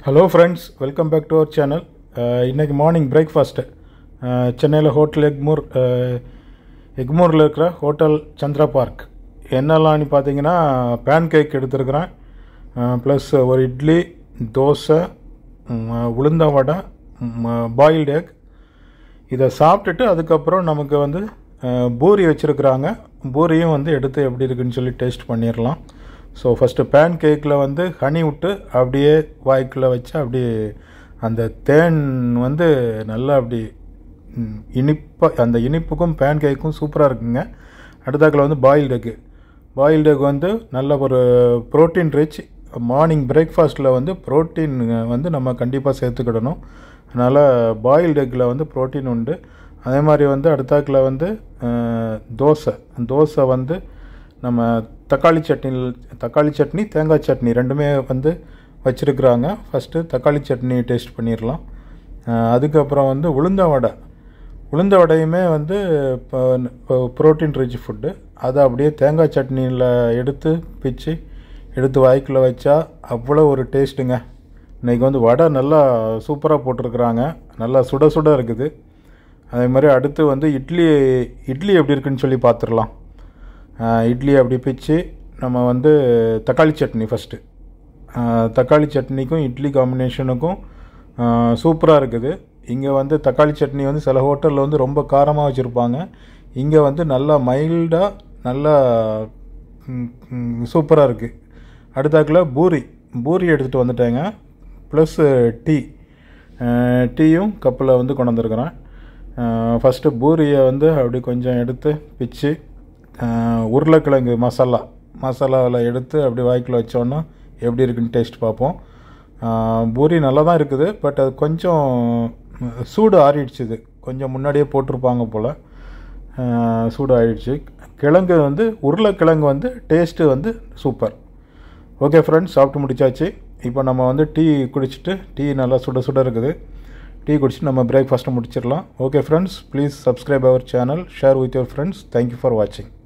hello friends welcome back to our channel இன்றைக்கி morning breakfast சென்னையில் hotel Egmore எக்மூரில் இருக்கிற ஹோட்டல் சந்திரா பார்க் என்னெல்லாம்னு பார்த்தீங்கன்னா பேன் கேக் எடுத்துருக்குறேன் ப்ளஸ் ஒரு இட்லி தோசை ம், உளுந்த வடை பாயில்டு எக் இதை சாப்பிட்டுட்டு அதுக்கப்புறம் நமக்கு வந்து அஹ், பூரி வச்சுருக்குறாங்க பூரியும் வந்து எடுத்து எப்படி இருக்குன்னு சொல்லி டேஸ்ட் பண்ணிடலாம் ஸோ ஃபஸ்ட்டு பேன் கேக்கில் வந்து ஹனி விட்டு அப்படியே வாய்க்குள்ளே வச்சு அப்படியே அந்த தேன் வந்து நல்லா அப்படி ம், இனிப்பா அந்த இனிப்புக்கும் பேன் கேக்கும் சூப்பராக இருக்குங்க அடுத்தாக்கில் வந்து பாயில்டு எக்கு பாயில்டு எக் வந்து நல்ல ஒரு ப்ரோட்டீன் ரிச் மார்னிங் பிரேக்ஃபாஸ்ட்டில் வந்து ப்ரோட்டீன் வந்து நம்ம கண்டிப்பாக சேர்த்துக்கிடணும் அதனால் பாயில்டு எக்கில் வந்து ப்ரோட்டீன் உண்டு அதே மாதிரி வந்து அடுத்தாக்கில் வந்து அஹ், தோசை தோசை வந்து நம்ம தக்காளி சட்னி தக்காளி சட்னி தேங்காய் சட்னி ரெண்டுமே வந்து வச்சுருக்குறாங்க ஃபஸ்ட்டு தக்காளி சட்னி டேஸ்ட் பண்ணிடலாம் அஹ், அதுக்கப்புறம் வந்து உளுந்த வடை உளுந்த வடையுமே வந்து இப்போ ப்ரோட்டீன் ரிச் ஃபுட்டு அதை அப்படியே தேங்காய் சட்னியில் எடுத்து பிச்சு எடுத்து வாய்க்குள்ளே வச்சா அவ்வளோ ஒரு டேஸ்ட்டுங்க இன்றைக்கி வந்து வடை நல்லா சூப்பராக போட்டிருக்குறாங்க நல்லா சுட சுட இருக்குது அதே மாதிரி அடுத்து வந்து இட்லி இட்லி எப்படி இருக்குன்னு சொல்லி பார்த்துடலாம் இட்லி அப்படி பிச்சு நம்ம வந்து தக்காளி சட்னி ஃபஸ்ட்டு தக்காளி சட்னிக்கும் இட்லி காம்பினேஷனுக்கும் சூப்பராக இருக்குது இங்கே வந்து தக்காளி சட்னி வந்து சில ஹோட்டலில் வந்து ரொம்ப காரமாக வச்சுருப்பாங்க இங்கே வந்து நல்லா மைல்டாக நல்லா சூப்பராக இருக்குது அடுத்தாக்கில் பூரி பூரி எடுத்துகிட்டு வந்துட்டேங்க ப்ளஸ் டீ டீயும் கப்பில் வந்து கொண்டு வந்திருக்கிறேன் ஃபஸ்ட்டு பூரியை வந்து அப்படி கொஞ்சம் எடுத்து பிச்சு அஹ், உருளைக்கிழங்கு மசாலா மசாலாவில் எடுத்து அப்படி வாய்க்குள்ள வச்சோன்னா எப்படி இருக்குன்னு டேஸ்ட் பார்ப்போம் அஹ், பூரி நல்லா தான் இருக்குது பட் அது கொஞ்சம் சூடு ஆறிடுச்சுது கொஞ்சம் முன்னாடியே போட்டிருப்பாங்க போல் அஹ், சூடு ஆயிடுச்சு கிழங்கு வந்து உருளைக்கிழங்கு வந்து டேஸ்ட்டு வந்து சூப்பர் ஓகே ஃப்ரெண்ட்ஸ் சாப்பிட்டு முடிச்சாச்சு இப்போ நம்ம வந்து டீ குடிச்சிட்டு டீ நல்லா சுட சுட இருக்குது டீ குடிச்சிட்டு நம்ம பிரேக்ஃபாஸ்ட்டை முடிச்சிடலாம் okay friends please subscribe our channel share with your friends thank you for வாட்சிங்